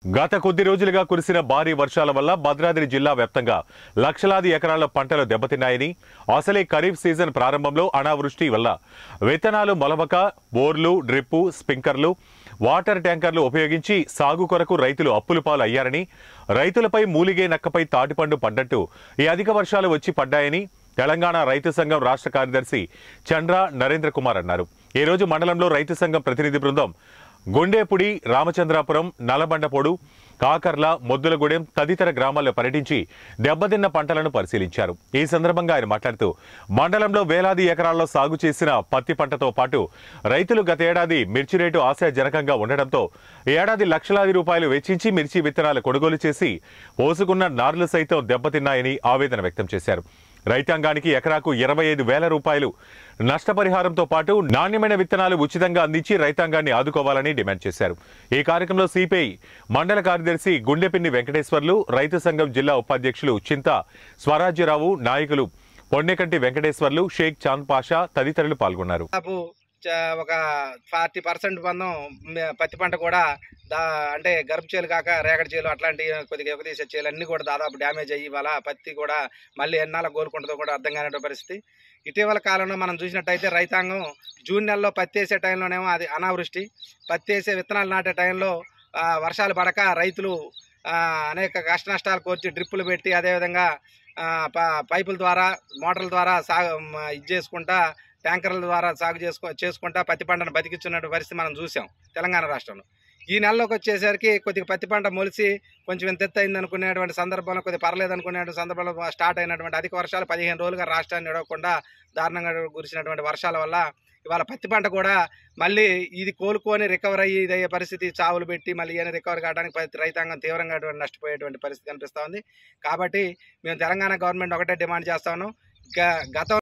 గత కొద్ది రోజులుగా కురిసిన భారీ వర్షాల వల్ల భద్రాద్రి జిల్లా వ్యాప్తంగా లక్షలాది ఎకరాల పంటలు దెబ్బతిన్నాయని అసలే ఖరీఫ్ సీజన్ ప్రారంభంలో అనావృష్టి వల్ల విత్తనాలు మొలవక బోర్లు డ్రిప్పు స్ప్రింకర్లు వాటర్ ట్యాంకర్లు ఉపయోగించి సాగు కొరకు రైతులు అప్పుల పాలు అయ్యారని రైతులపై మూలిగే నక్కపై తాటిపండు పడ్డట్టు ఈ అధిక వర్షాలు వచ్చి పడ్డాయని తెలంగాణ రైతు సంఘం రాష్ట్ర కార్యదర్శి చంద్ర నరేంద్ర కుమార్ అన్నారు ఈ రోజు మండలంలో రైతు సంఘం ప్రతినిధి బృందం గుండేపుడి రామచంద్రాపురం నల్లబండపోడు కాకర్ల మొద్దులగూడెం తదితర గ్రామాల్లో పర్యటించి దెబ్బతిన్న పంటలను పరిశీలించారు ఈ సందర్భంగా ఆయన మాట్లాడుతూ మండలంలో వేలాది ఎకరాల్లో సాగు చేసిన పత్తి పంటతో పాటు రైతులు గత ఏడాది మిర్చి రేటు ఆశాజనకంగా ఉండడంతో ఈ ఏడాది లక్షలాది రూపాయలు వెచ్చించి మిర్చి విత్తనాలు కొనుగోలు చేసి పోసుకున్న నార్లు సైతం దెబ్బతిన్నాయని ఆవేదన వ్యక్తం చేశారు రైతాంగానికి ఎకరాకు ఇరవై ఐదు వేల రూపాయలు నష్టపరిహారంతో పాటు నాణ్యమైన విత్తనాలు ఉచితంగా అందించి రైతాంగాన్ని ఆదుకోవాలని డిమాండ్ చేశారు ఈ కార్యక్రమంలో సిపిఐ మండల కార్యదర్శి గుండెపిన్ని వెంకటేశ్వర్లు రైతు సంఘం జిల్లా ఉపాధ్యక్షులు చింత స్వరాజ్యరావు నాయకులు పొన్నెకంటి వెంకటేశ్వర్లు షేక్ చాంద్ పాషా తదితరులు పాల్గొన్నారు దాదాపు చ- ఒక ఫార్టీ పర్సెంట్ మందం మ- పత్తి పంట కూడా దా అంటే గర్భ చేలు కాక రేగడి చేలు అట్లాంటి కొద్దిగా ఎగదీసే చేలు అన్నీ కూడా దాదాపు డ్యామేజ్ అయ్యి ఇవాళ పత్తి కూడా మళ్ళీ ఎన్నాళ్ళ కోలుకుంటుందో కూడా అర్థం కాని పరిస్థితి ఇటీవల కాలంలో మనం చూసినట్టయితే రైతాంగం జూన్ నెలలో పత్తి వేసే టైంలోనేమో అది అనావృష్టి పత్తి వేసే విత్తనాలు నాటే టైంలో ఆ, వర్షాలు పడక రైతులు ఆ, అనేక కష్ట నష్టాలు కోర్చి డ్రిప్పులు పెట్టి అదేవిధంగా ఆ, ప- పైపుల ద్వారా మోటార్ల ద్వారా సాగు మ, ఇది చేసుకుంటా ట్యాంకర్ల ద్వారా సాగు చేసుకో చేసుకుంటా పత్తి పంటను బతికించున్నట్టు పరిస్థితి మనం చూసాం తెలంగాణ రాష్ట్రంలో ఈ నెలలోకి వచ్చేసరికి కొద్దిగా పత్తి పంట మొలిసి కొంచెం ఇంత ఎత్తు అయింది అనుకునేటువంటి సందర్భంలో కొద్దిగా పర్లేదు అనుకునేటువంటి సందర్భంలో స్టార్ట్ అయినటువంటి అధిక వర్షాలు పదిహేను రోజులుగా రాష్ట్రాన్ని నడవకుండా దారుణంగా కురిసినటువంటి వర్షాల వల్ల ఇవాళ పత్తి పంట కూడా మళ్ళీ ఇది కోలుకొని రికవర్ అయ్యి ఇది అయ్యే పరిస్థితి చావులు పెట్టి మళ్ళీ ఈయన రికవర్ కావడానికి ప్రతి రైతాంగం తీవ్రంగా అటువంటి నష్టపోయేటువంటి పరిస్థితి కనిపిస్తూ ఉంది కాబట్టి మేము తెలంగాణ గవర్నమెంట్ ఒకటే డిమాండ్ చేస్తా ఉన్నాం గ- గతం